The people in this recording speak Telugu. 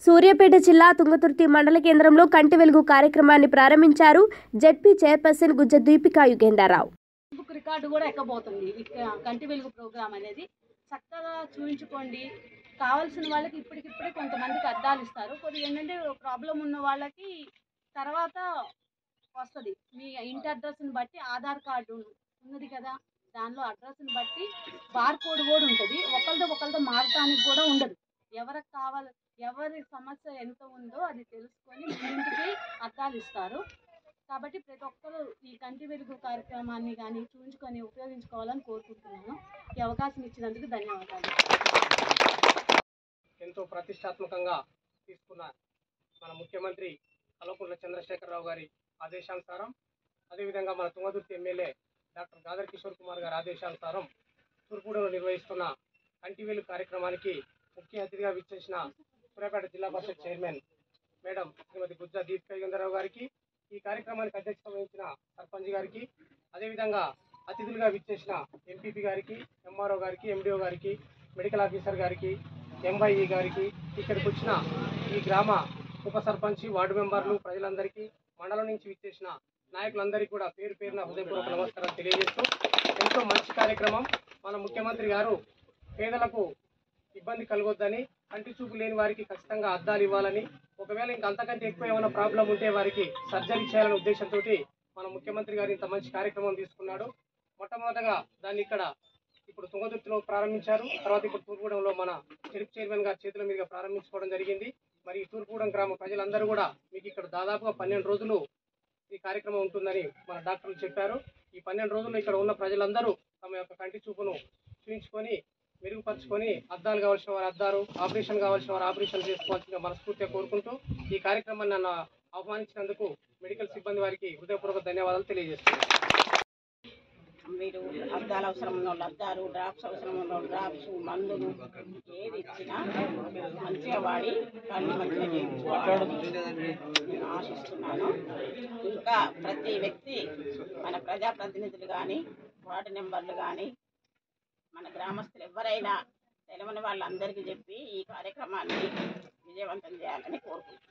సూర్యాపేట జిల్లా తుంగతుర్తి మండల కేంద్రంలో కంటి వెలుగు కార్యక్రమాన్ని ప్రారంభించారు ZP chairperson Gujja Deepika Yugendar Rao book record కూడా ఎక్కబోతుంది ఈ క- కంటి వెలుగు ప్రోగ్రామ్ అనేది చక్కగా చూపించుకోండి కావాల్సిన వాళ్ళకి ఇప్పటికిప్పుడే కొంతమందికి అద్దాలు ఇస్తారు కొద్దిగా ఏంటంటే ప్రాబ్లం ఉన్న వాళ్ళకి తర్వాత వస్తుంది మీ ఇంటి అడ్రస్ని బట్టి ఆధార్ కార్డు ఉన్నది కదా దానిలో అడ్రస్ని బట్టి బార్ కోడ్ కూడా ఉంటుంది ఒకరితో ఒకరితో మారటానికి కూడా ఉండదు ఎవరికి కావాలి ఎవరి సమస్య ఎంత ఉందో అది తెలుసుకొని ఇంటికి అద్దాలు ఇస్తారు కాబట్టి ప్రతి ఒక్కరూ ఈ కంటి వెలుగు కార్యక్రమాన్ని కానీ చూపించుకొని ఉపయోగించుకోవాలని కోరుకుంటున్నాను ఈ అవకాశం ఇచ్చినందుకు ధన్యవాదాలు ఎంతో ప్రతిష్టాత్మకంగా తీసుకున్న మన ముఖ్యమంత్రి కల్వకుంట్ల చంద్రశేఖరరావు గారి ఆదేశానుసారం అదేవిధంగా మన తుంగదుర్తి ఎమ్మెల్యే డాక్టర్ గాదర్ కిషోర్ కుమార్ గారి ఆదేశానుసారం తూర్పుడలో నిర్వహిస్తున్న కంటివేలు కార్యక్రమానికి ముఖ్య అతిథిగా విచ్చేసిన సూర్యాపేట జిల్లా పరిషత్ చైర్మన్ మేడం శ్రీమతి గుజ్జా దీపిక యుగంధరావు గారికి ఈ కార్యక్రమానికి అధ్యక్షత వహించిన సర్పంచ్ గారికి అదేవిధంగా అతిథులుగా విచ్చేసిన ఎంపీపీ గారికి ఎంఆర్ఓ గారికి ఎండిఓ గారికి మెడికల్ ఆఫీసర్ గారికి ఎంవైఈ గారికి ఇక్కడికి వచ్చిన ఈ గ్రామ ఉప సర్పంచ్ వార్డు మెంబర్లు ప్రజలందరికీ మండలం నుంచి విచ్చేసిన నాయకులందరికీ కూడా పేరు పేరున హృదయపూర్వక నమస్కారం తెలియజేస్తూ ఎంతో మంచి కార్యక్రమం మన ముఖ్యమంత్రి గారు పేదలకు ఇబ్బంది కలగొద్దని కంటి చూపు లేని వారికి ఖచ్చితంగా అద్దాలు ఇవ్వాలని ఒకవేళ ఇంకా అంతకంటే ఎక్కువ ఏమైనా ప్రాబ్లం ఉంటే వారికి సర్జరీ చేయాలనే ఉద్దేశంతో మన ముఖ్యమంత్రి గారు ఇంత మంచి కార్యక్రమం తీసుకున్నాడు మొట్టమొదటగా దాన్ని ఇక్కడ ఇప్పుడు తుంగతుర్తిలో ప్రారంభించారు తర్వాత ఇప్పుడు తూర్పుగూడెంలో మన చెరుకు చైర్మన్ గారి చేతుల మీదుగా ప్రారంభించుకోవడం జరిగింది మరి ఈ తూర్పుగూడెం గ్రామ ప్రజలందరూ కూడా మీకు ఇక్కడ దాదాపుగా పన్నెండు రోజులు ఈ కార్యక్రమం ఉంటుందని మన డాక్టర్లు చెప్పారు ఈ పన్నెండు రోజులు ఇక్కడ ఉన్న ప్రజలందరూ తమ యొక్క కంటి చూపును చూపించుకొని మెరుగుపరుచుకొని అద్దాలు కావాల్సిన వారు అద్దారు ఆపరేషన్ కావాల్సిన వారు ఆపరేషన్ చేసుకోవాల్సిందిగా మనస్ఫూర్తిగా కోరుకుంటూ ఈ కార్యక్రమాన్ని నన్ను ఆహ్వానించినందుకు మెడికల్ సిబ్బంది వారికి హృదయపూర్వక ధన్యవాదాలు తెలియజేస్తున్నాను మీరు అద్దాలు అవసరం ఉన్న వాళ్ళు అద్దాలు డ్రాప్స్ అవసరం ఉన్న వాళ్ళు డ్రాప్స్ మందులు ఏది ఇచ్చినా మంచిగా వాడి కళ్ళు మంచిగా చేయించుకోవాలని నేను ఆశిస్తున్నాను ఇంకా ప్రతి వ్యక్తి మన ప్రజాప్రతినిధులు కానీ వార్డు మెంబర్లు కానీ మన గ్రామస్తులు ఎవరైనా తెలియని వాళ్ళందరికీ చెప్పి ఈ కార్యక్రమాన్ని విజయవంతం చేయాలని కోరుకుంటున్నాను